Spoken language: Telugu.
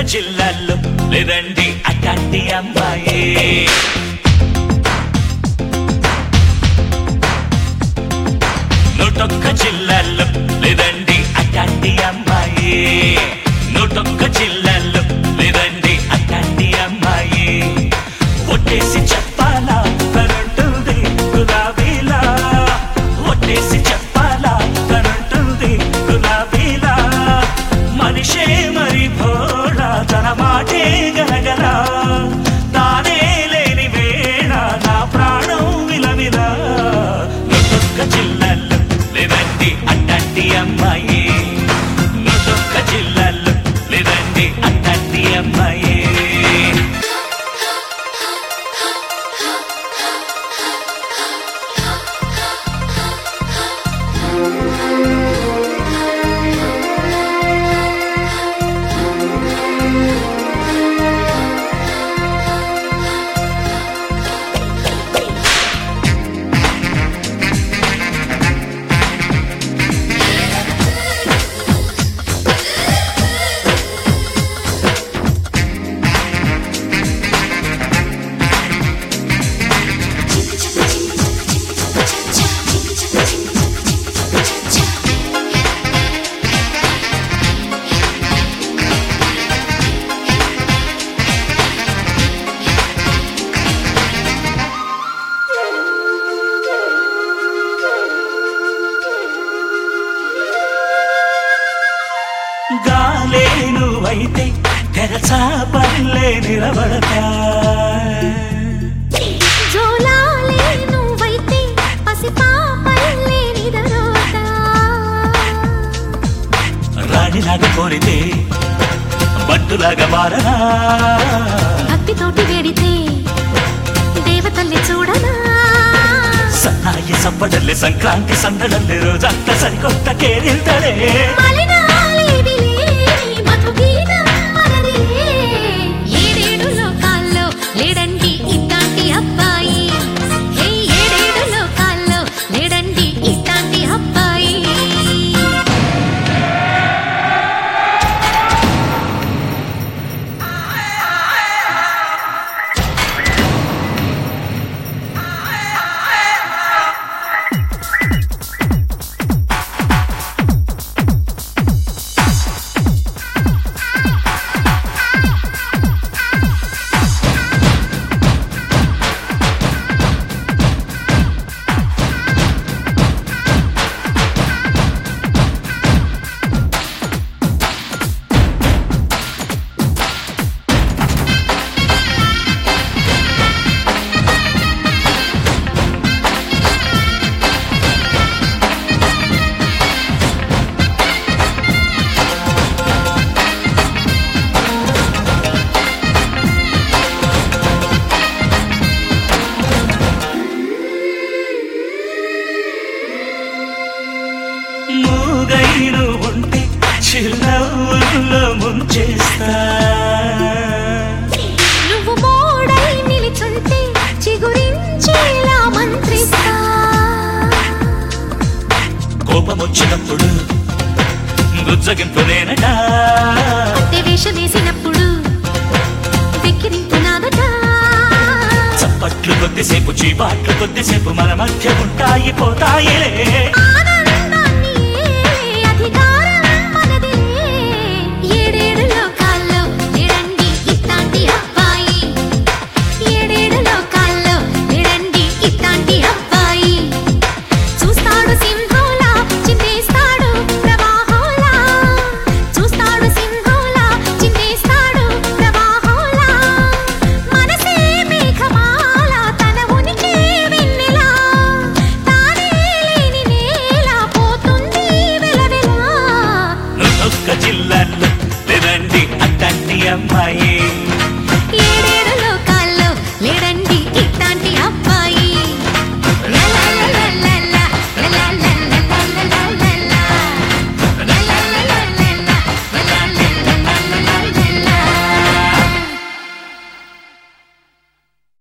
జిల్లాల్లో లేదండి అట్లాంటి అమ్మాయి నూటొక్క జిల్లాల్లో లేదండి అట్లాంటి అమ్మాయి నూటొక్క జిల్లాల్లో లేదండి అట్లాంటి అమ్మాయి ఒట్టేసి చెప్పాలా తనంటుంది గులాబీలా ఒట్టేసి చెప్పాలా తనంటుంది గులాబీలా మనిషే మరి భోళా తన మాటే గలగల తానే లేని వేళ నా ప్రాణం విలవిలా నొక్క జిల్లాల్లో లేదండి అట్లాంటి అమ్మాయి నొక్క జిల్లాల్లో లేదండి అట్లాంటి అమ్మాయి గాలే నువ్వైతే తెరచా పల్లె నిలబడతా జోలాలే నువ్వైతే పసిపాపల్లే నిదరోతా రాణిలాగా కోరితే బట్టులాగా మారనా భక్తితోటి వేడితే దేవతల్ని చూడనా సన్నాయి సప్పడల్లే సంక్రాంతి సందడల్లే రోజంత సరికొత్త కేరింతలే మలినాలేవి లేని మధుగీతం మనదే. ఏడేడు లోకాల్లో లేడండి ఇట్లాంటి అబ్బాయి హే, ఏడేడు లోకాల్లో లేడండి ఇట్లాంటి అబ్బాయి మూగైను ఉంటే చిరునవ్వుల్లో ముంచేస్తా నువ్వు మోడై నిలిచుంటే చిగురించేలా మంత్రిస్తా కోపం వచ్చినప్పుడు గుజ్జగింపు నేనట అద్దె వేషం వేసినప్పుడు వెక్కిరింపు నాదట చప్పట్లు కొద్దిసేపు చీపాట్లు కొద్దిసేపు మన మధ్య ఉంటాయి పోతాయిలే ఆ